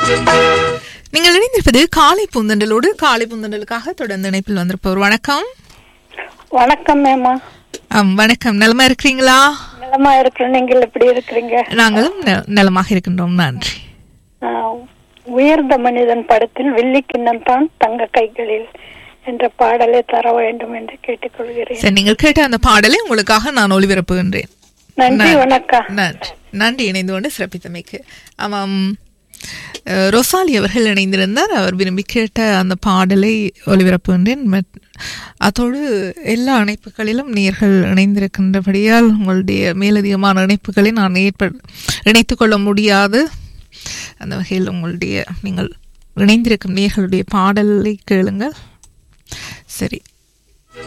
நீங்கள் இணைந்திருப்பது காலை பூந்தண்டலோடு காலை பூந்தண்டலுக்காக தொடர்ந்து இணைப்பில் வந்திருப்பவர் வணக்கம் வணக்கம் மேமா ஆம், வணக்கம் நலமா இருக்கிறீங்களா நலமா இருக்கிறேன் நீங்கள் எப்படி இருக்கிறீங்க நாங்களும் ந- நலமாக இருக்கின்றோம் நன்றி ஆஹ், உயர்ந்த மனிதன் படத்தில் வெள்ளிக்கிண்ணம் தான் தங்க கைகளில் என்ற பாடலை தர வேண்டும் என்று கேட்டுக்கொள்கிறேன் சரி நீங்கள் கேட்ட அந்த பாடலை உங்களுக்காக நான் ஒளிபரப்புகின்றேன் நன்றி வணக்கம் நன்றி நன்றி இணைந்து கொண்டு சிறப்பித்தமைக்கு ஆமாம் அஹ், ரொசாலி அவர்கள் இணைந்திருந்தார் அவர் விரும்பி கேட்ட அந்த பாடலை ஒளிபரப்புகின்றேன் மத்- அதோடு எல்லா இணைப்புகளிலும் நீர்கள் இணைந்திருக்கின்றபடியால் உங்களுடைய மேலதிகமான இணைப்புகளை நான் ஏற்ப இணைத்துக் கொள்ள முடியாது அந்த வகையில் உங்களுடைய நீங்கள் இணைந்திருக்கும் நேர்களுடைய பாடலை கேளுங்கள் சரி